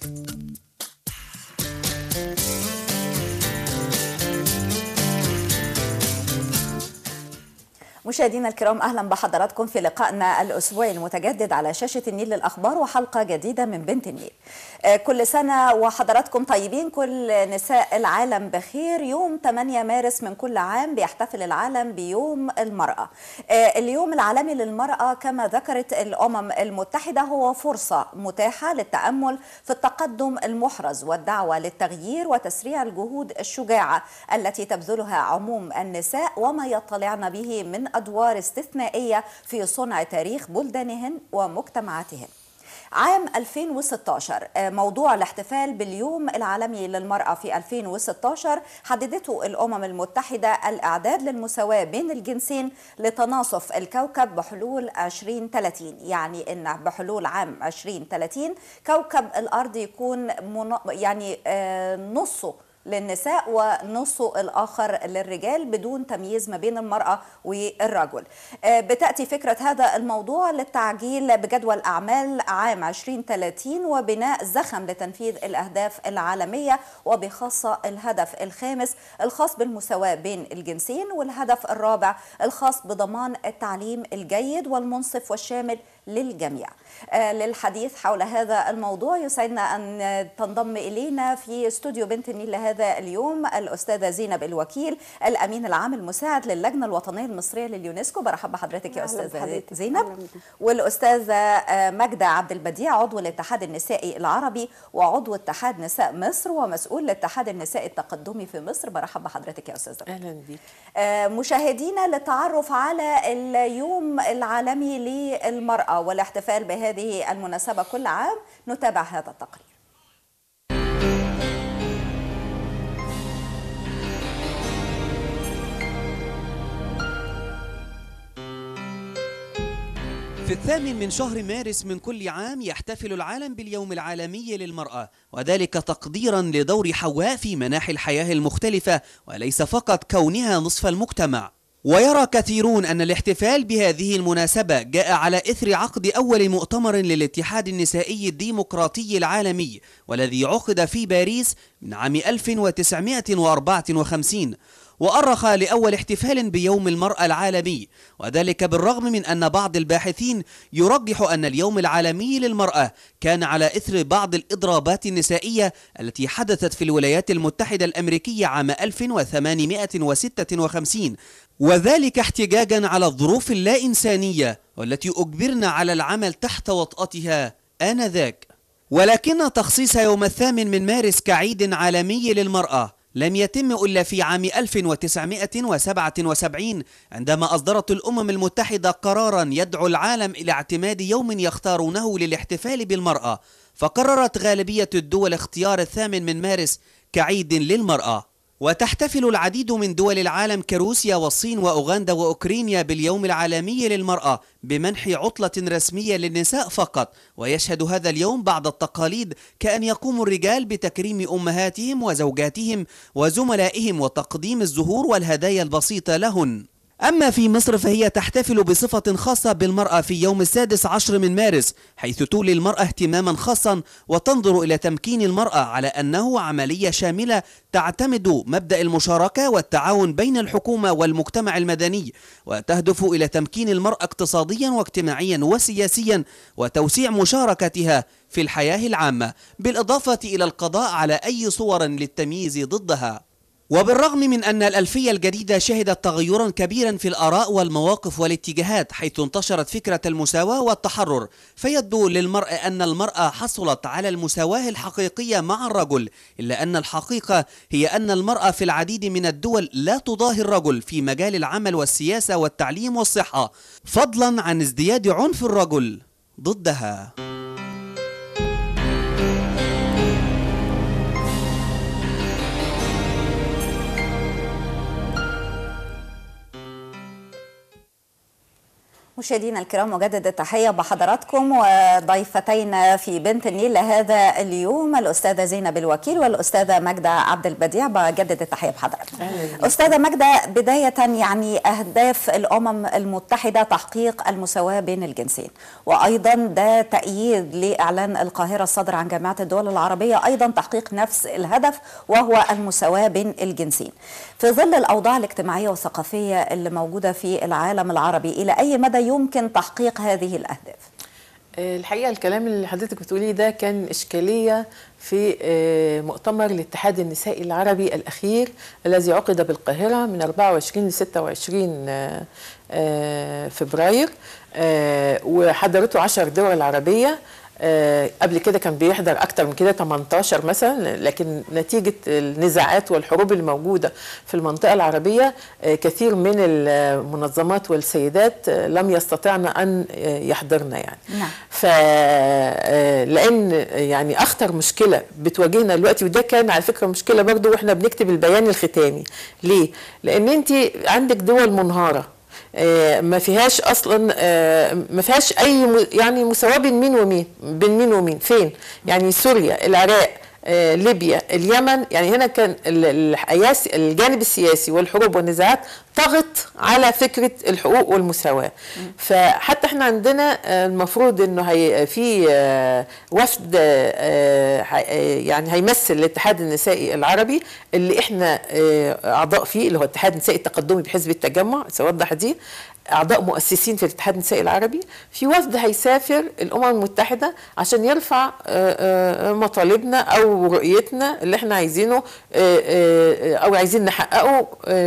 مشاهدينا الكرام اهلا بحضراتكم في لقائنا الاسبوعي المتجدد على شاشه النيل للاخبار وحلقه جديده من بنت النيل. كل سنه وحضراتكم طيبين كل نساء العالم بخير يوم 8 مارس من كل عام بيحتفل العالم بيوم المراه. اليوم العالمي للمراه كما ذكرت الامم المتحده هو فرصه متاحه للتامل في التقدم المحرز والدعوه للتغيير وتسريع الجهود الشجاعه التي تبذلها عموم النساء وما يطلعن به من أدوار استثنائية في صنع تاريخ بلدانهن ومجتمعاتهن عام 2016 موضوع الاحتفال باليوم العالمي للمرأة في 2016 حددته الأمم المتحدة الإعداد للمساواة بين الجنسين لتناصف الكوكب بحلول 2030 يعني أن بحلول عام 2030 كوكب الأرض يكون يعني نصه للنساء ونصه الآخر للرجال بدون تمييز ما بين المرأة والرجل بتأتي فكرة هذا الموضوع للتعجيل بجدول أعمال عام 2030 وبناء زخم لتنفيذ الأهداف العالمية وبخاصة الهدف الخامس الخاص بالمساواة بين الجنسين والهدف الرابع الخاص بضمان التعليم الجيد والمنصف والشامل للجميع للحديث حول هذا الموضوع يسعدنا أن تنضم إلينا في استوديو بنت النيل لهذا اليوم الأستاذة زينب الوكيل الأمين العام المساعد للجنة الوطنية المصرية لليونسكو برحب بحضرتك يا أستاذة زينب والأستاذة ماجدة عبد البديع عضو الاتحاد النسائي العربي وعضو اتحاد نساء مصر ومسؤول الاتحاد النسائي التقدمي في مصر برحب بحضرتك يا أستاذة أهلا بك مشاهدينا للتعرف على اليوم العالمي للمرأة والاحتفال بهذه المناسبة كل عام نتابع هذا التقرير في الثامن من شهر مارس من كل عام يحتفل العالم باليوم العالمي للمرأة وذلك تقديرا لدور حواء في مناحي الحياة المختلفة وليس فقط كونها نصف المجتمع ويرى كثيرون أن الاحتفال بهذه المناسبة جاء على إثر عقد أول مؤتمر للاتحاد النسائي الديمقراطي العالمي والذي عقد في باريس من عام 1954 وأرخ لأول احتفال بيوم المرأة العالمي وذلك بالرغم من أن بعض الباحثين يرجح أن اليوم العالمي للمرأة كان على إثر بعض الإضرابات النسائية التي حدثت في الولايات المتحدة الأمريكية عام 1856 وذلك احتجاجا على الظروف اللا إنسانية والتي أجبرنا على العمل تحت وطأتها آنذاك ولكن تخصيص يوم الثامن من مارس كعيد عالمي للمرأة لم يتم إلا في عام 1977 عندما أصدرت الأمم المتحدة قرارا يدعو العالم إلى اعتماد يوم يختارونه للاحتفال بالمرأة فقررت غالبية الدول اختيار الثامن من مارس كعيد للمرأة وتحتفل العديد من دول العالم كروسيا والصين وأوغندا وأوكرينيا باليوم العالمي للمرأة بمنح عطلة رسمية للنساء فقط ويشهد هذا اليوم بعض التقاليد كأن يقوم الرجال بتكريم أمهاتهم وزوجاتهم وزملائهم وتقديم الزهور والهدايا البسيطة لهن أما في مصر فهي تحتفل بصفة خاصة بالمرأة في يوم السادس عشر من مارس حيث تولي المرأة اهتماما خاصا وتنظر إلى تمكين المرأة على أنه عملية شاملة تعتمد مبدأ المشاركة والتعاون بين الحكومة والمجتمع المدني وتهدف إلى تمكين المرأة اقتصاديا واجتماعيا وسياسيا وتوسيع مشاركتها في الحياة العامة بالإضافة إلى القضاء على أي صور للتمييز ضدها وبالرغم من أن الألفية الجديدة شهدت تغيرا كبيرا في الآراء والمواقف والاتجاهات حيث انتشرت فكرة المساواة والتحرر فيبدو للمرء أن المرأة حصلت على المساواة الحقيقية مع الرجل إلا أن الحقيقة هي أن المرأة في العديد من الدول لا تضاهي الرجل في مجال العمل والسياسة والتعليم والصحة فضلا عن ازدياد عنف الرجل ضدها مشاهدينا الكرام مجدد التحية بحضراتكم وضيفتينا في بنت النيل لهذا اليوم الأستاذة زينب الوكيل والأستاذة ماجدة عبد البديع بجدد التحية بحضراتكم أستاذة ماجدة بداية يعني أهداف الأمم المتحدة تحقيق المساواة بين الجنسين وأيضا ده تأييد لإعلان القاهرة الصادر عن جامعة الدول العربية أيضا تحقيق نفس الهدف وهو المساواة بين الجنسين في ظل الأوضاع الاجتماعية والثقافية اللي موجودة في العالم العربي إلى أي مدى يمكن تحقيق هذه الأهداف؟ الحقيقه الكلام اللي حضرتك بتقوليه ده كان اشكاليه في مؤتمر الاتحاد النسائي العربي الاخير الذي عقد بالقاهره من 24 ل 26 فبراير وحضرته 10 دول عربيه آه قبل كده كان بيحضر اكتر من كده 18 مثلا لكن نتيجه النزاعات والحروب الموجوده في المنطقه العربيه آه كثير من المنظمات والسيدات آه لم يستطعن ان يحضرن يعني نعم. ف لان يعني اخطر مشكله بتواجهنا دلوقتي وده كان على فكره مشكله برضو واحنا بنكتب البيان الختامي ليه لان انت عندك دول منهاره ما فيهاش اصلا ما فيهاش اي يعني مساواه بين مين ومين بين مين ومين فين يعني سوريا العراق ليبيا اليمن يعني هنا كان الجانب السياسي والحروب والنزاعات طغت على فكره الحقوق والمساواه فحتى احنا عندنا المفروض انه هي في وفد يعني هيمثل الاتحاد النسائي العربي اللي احنا اعضاء فيه اللي هو الاتحاد النسائي التقدمي بحزب التجمع سوضح دي اعضاء مؤسسين في الاتحاد النسائي العربي في وفد هيسافر الامم المتحده عشان يرفع مطالبنا او رؤيتنا اللي احنا عايزينه او عايزين نحققه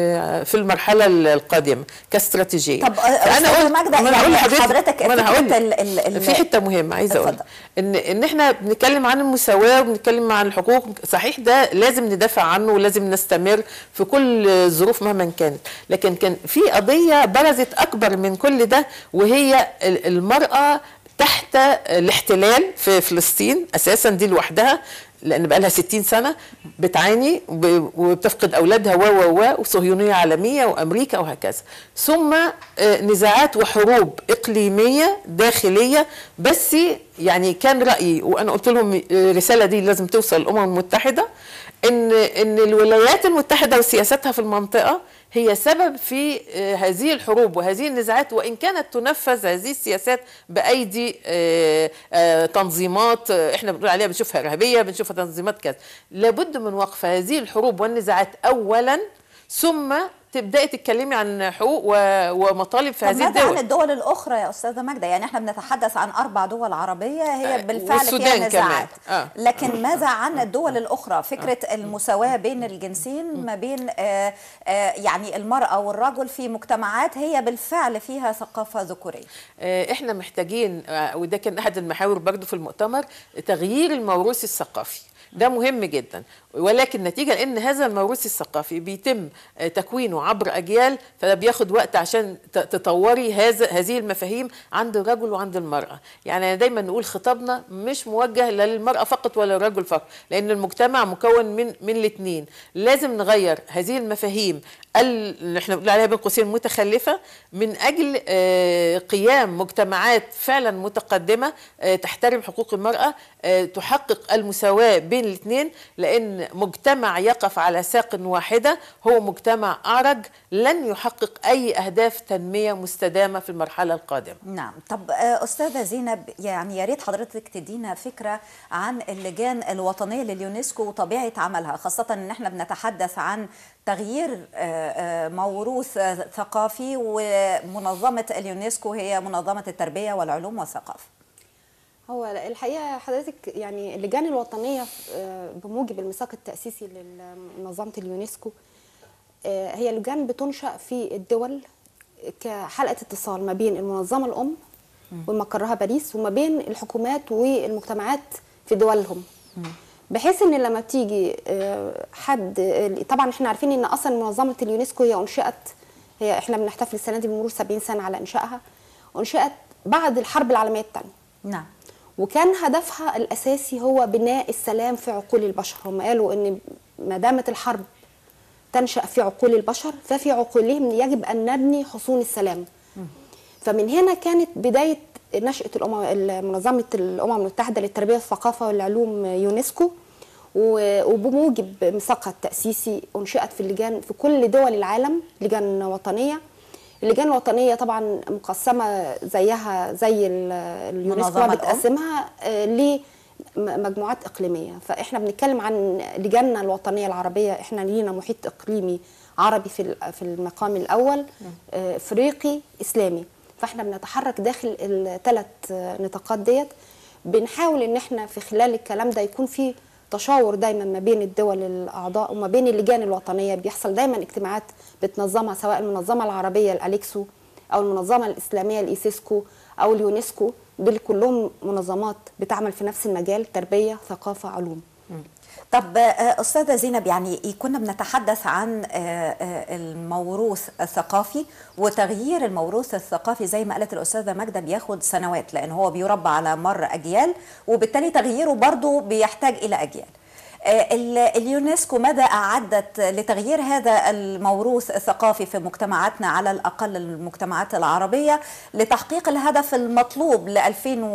في المرحله القادمه كاستراتيجيه طب انا اقول ماجده أنا يعني هقول لحضرتك- حضرتك ما أنا هقول فكرة ال- ال- ال- في حته مهمه عايزه اقول اتفضل. ان ان احنا بنتكلم عن المساواه وبنتكلم عن الحقوق صحيح ده لازم ندافع عنه ولازم نستمر في كل الظروف مهما كانت لكن كان في قضيه برزت اكبر من كل ده وهي ال- المراه تحت الاحتلال في فلسطين اساسا دي لوحدها لان بقى لها 60 سنه بتعاني وب- وبتفقد اولادها و و و وصهيونيه عالميه وامريكا وهكذا ثم آه، نزاعات وحروب اقليميه داخليه بس يعني كان رايي وانا قلت لهم آه، الرساله دي لازم توصل للامم المتحده ان ان الولايات المتحده وسياستها في المنطقه هي سبب في آه، هذه الحروب وهذه النزاعات وان كانت تنفذ هذه السياسات بايدي آه، آه، تنظيمات آه، احنا بنقول عليها بنشوفها ارهابيه بنشوفها تنظيمات كذا لابد من وقف هذه الحروب والنزاعات اولا ثم تبداي تتكلمي عن حقوق و- ومطالب في طب هذه ماذا عن الدول الدول الأخرى يا أستاذة ماجدة يعني احنا بنتحدث عن أربع دول عربية هي آه، بالفعل فيها والسودان نزاعات كمان. آه. لكن ماذا عن الدول الأخرى فكرة المساواة بين الجنسين ما بين آه، آه، يعني المرأة والرجل في مجتمعات هي بالفعل فيها ثقافة ذكورية آه، احنا محتاجين آه، وده كان احد المحاور برضو في المؤتمر تغيير الموروث الثقافي ده مهم جدا ولكن نتيجة لأن هذا الموروث الثقافي بيتم آه، تكوينه عبر أجيال فده بياخد وقت عشان ت- تطوري هذا هذه المفاهيم عند الرجل وعند المرأة يعني أنا دايما نقول خطابنا مش موجه لا للمرأة فقط ولا للرجل فقط لأن المجتمع مكون من من الاثنين لازم نغير هذه المفاهيم ال- اللي احنا بنقول عليها بين قوسين متخلفة من أجل آه، قيام مجتمعات فعلا متقدمة آه، تحترم حقوق المرأة آه، تحقق المساواة بين الاثنين لأن مجتمع يقف على ساق واحدة هو مجتمع أعرج لن يحقق أي أهداف تنمية مستدامة في المرحلة القادمة نعم طب آه، أستاذة زينب يعني يا ريت حضرتك تدينا فكرة عن اللجان الوطنية لليونسكو وطبيعة عملها خاصة إن احنا بنتحدث عن تغيير آه، آه، موروث آه، ثقافي ومنظمة اليونسكو هي منظمة التربية والعلوم والثقافة هو الحقيقه حضرتك يعني اللجان الوطنيه آه، بموجب الميثاق التاسيسي لمنظمه اليونسكو آه، هي لجان بتنشا في الدول كحلقه اتصال ما بين المنظمه الام ومقرها باريس وما بين الحكومات والمجتمعات في دولهم بحيث ان لما بتيجي آه، حد آه، طبعا احنا عارفين ان اصلا منظمه اليونسكو هي انشئت هي احنا بنحتفل السنه دي بمرور 70 سنه على انشائها انشئت بعد الحرب العالميه الثانيه نعم وكان هدفها الاساسي هو بناء السلام في عقول البشر هم قالوا ان ما دامت الحرب تنشا في عقول البشر ففي عقولهم يجب ان نبني حصون السلام فمن هنا كانت بدايه نشاه الامم منظمه الامم المتحده للتربيه والثقافه والعلوم يونسكو و- وبموجب ميثاقها التاسيسي انشئت في اللجان في كل دول العالم لجان وطنيه اللجان الوطنيه طبعا مقسمه زيها زي ال- اليونسكو منظمة الأم. بتقسمها آه، لمجموعات اقليميه فاحنا بنتكلم عن لجاننا الوطنيه العربيه احنا لينا محيط اقليمي عربي في ال- في المقام الاول آه، افريقي اسلامي فاحنا بنتحرك داخل الثلاث نطاقات ديت بنحاول ان احنا في خلال الكلام ده يكون في تشاور دايما ما بين الدول الاعضاء وما بين اللجان الوطنيه بيحصل دايما اجتماعات بتنظمها سواء المنظمه العربيه الاليكسو او المنظمه الاسلاميه الايسيسكو او اليونسكو دول كلهم منظمات بتعمل في نفس المجال تربيه ثقافه علوم طب آه، أستاذة زينب يعني كنا بنتحدث عن آه، آه، الموروث الثقافي وتغيير الموروث الثقافي زي ما قالت الأستاذة ماجدة بياخد سنوات لأن هو بيربى على مر أجيال وبالتالي تغييره برضه بيحتاج إلى أجيال آه، ال- اليونسكو ماذا أعدت لتغيير هذا الموروث الثقافي في مجتمعاتنا على الأقل المجتمعات العربية لتحقيق الهدف المطلوب ل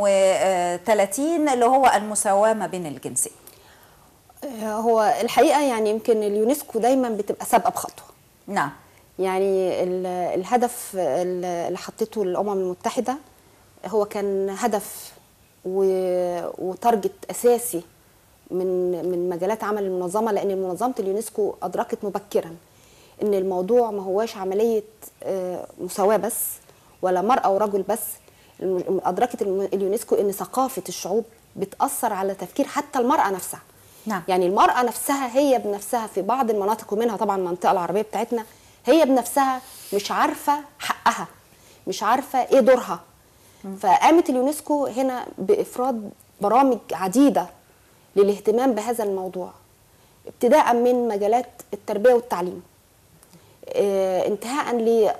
2030 اللي هو المساواة ما بين الجنسين آه، هو الحقيقه يعني يمكن اليونسكو دايما بتبقى سابقه بخطوه نعم يعني ال- الهدف ال- اللي حطته الامم المتحده هو كان هدف و- وتارجت اساسي من من مجالات عمل المنظمه لان منظمه اليونسكو ادركت مبكرا ان الموضوع ما هواش عمليه آه، مساواه بس ولا مراه ورجل بس الم- ادركت الم- اليونسكو ان ثقافه الشعوب بتاثر على تفكير حتى المراه نفسها نعم. يعني المرأة نفسها هي بنفسها في بعض المناطق ومنها طبعا المنطقة العربية بتاعتنا هي بنفسها مش عارفة حقها مش عارفة ايه دورها فقامت اليونسكو هنا بإفراد برامج عديدة للاهتمام بهذا الموضوع ابتداء من مجالات التربية والتعليم آه، انتهاء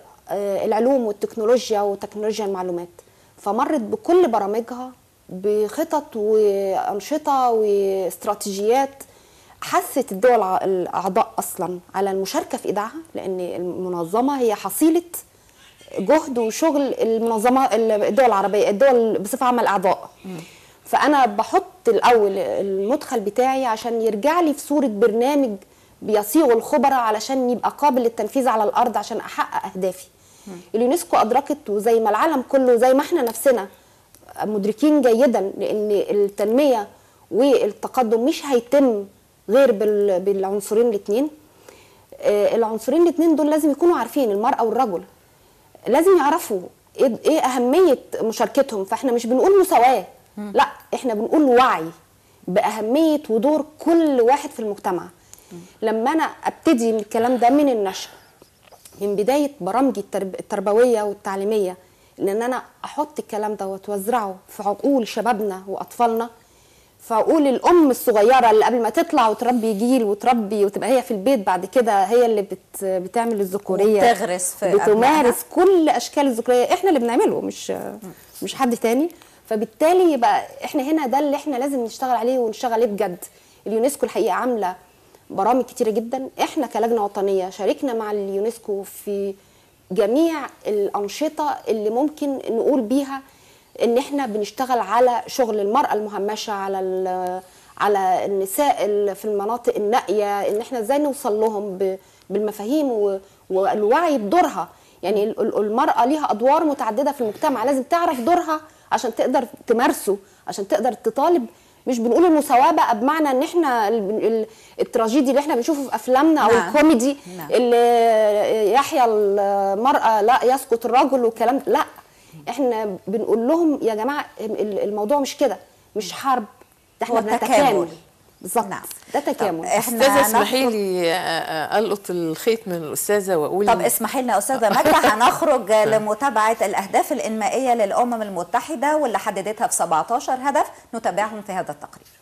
للعلوم والتكنولوجيا وتكنولوجيا المعلومات فمرت بكل برامجها بخطط وأنشطة واستراتيجيات حثت الدول الع- الأعضاء أصلا على المشاركة في إيداعها لأن المنظمة هي حصيلة جهد وشغل المنظمة الدول العربية الدول بصفة عامة الأعضاء فأنا بحط الأول المدخل بتاعي عشان يرجع لي في صورة برنامج بيصيغه الخبراء علشان يبقى قابل للتنفيذ على الأرض عشان أحقق أهدافي اليونسكو أدركت وزي ما العالم كله زي ما احنا نفسنا مدركين جيدا لأن التنمية والتقدم مش هيتم غير بال- بالعنصرين الاثنين العنصرين الاثنين دول لازم يكونوا عارفين المرأة والرجل لازم يعرفوا ايه إيه اهميه مشاركتهم فاحنا مش بنقول مساواه لا احنا بنقول وعي باهميه ودور كل واحد في المجتمع لما انا ابتدي من الكلام ده من النشأ من بدايه برامجي الترب... التربويه والتعليميه لان انا احط الكلام ده واتوزعه في عقول شبابنا واطفالنا فاقول الام الصغيره اللي قبل ما تطلع وتربي جيل وتربي وتبقى هي في البيت بعد كده هي اللي بت بتعمل الذكوريه وبتغرس في أبنائها. بتمارس كل اشكال الذكوريه احنا اللي بنعمله مش مش حد تاني فبالتالي يبقى احنا هنا ده اللي احنا لازم نشتغل عليه ونشتغل عليه بجد اليونسكو الحقيقه عامله برامج كتيره جدا احنا كلجنه وطنيه شاركنا مع اليونسكو في جميع الانشطه اللي ممكن نقول بيها ان احنا بنشتغل على شغل المراه المهمشه على ال- على النساء ال- في المناطق النائيه ان احنا ازاي نوصل لهم ب- بالمفاهيم و- والوعي بدورها يعني ال- ال- المراه ليها ادوار متعدده في المجتمع لازم تعرف دورها عشان تقدر تمارسه عشان تقدر تطالب مش بنقول المساواه بقى بمعنى ان احنا ال- ال- التراجيدي اللي احنا بنشوفه في افلامنا او نعم. الكوميدي نعم. اللي يحيى المراه لا يسقط الرجل والكلام لا احنا بنقول لهم يا جماعه ال- الموضوع مش كده مش حرب ده احنا هو تكامل. بنتكامل بالظبط نعم. ده تكامل طب احنا استاذه اسمحي هنخرج- لي آه، آه، القط الخيط من الاستاذه واقول طب اسمحي لنا استاذه ماجده هنخرج لمتابعه الاهداف الانمائيه للامم المتحده واللي حددتها في 17 هدف نتابعهم في هذا التقرير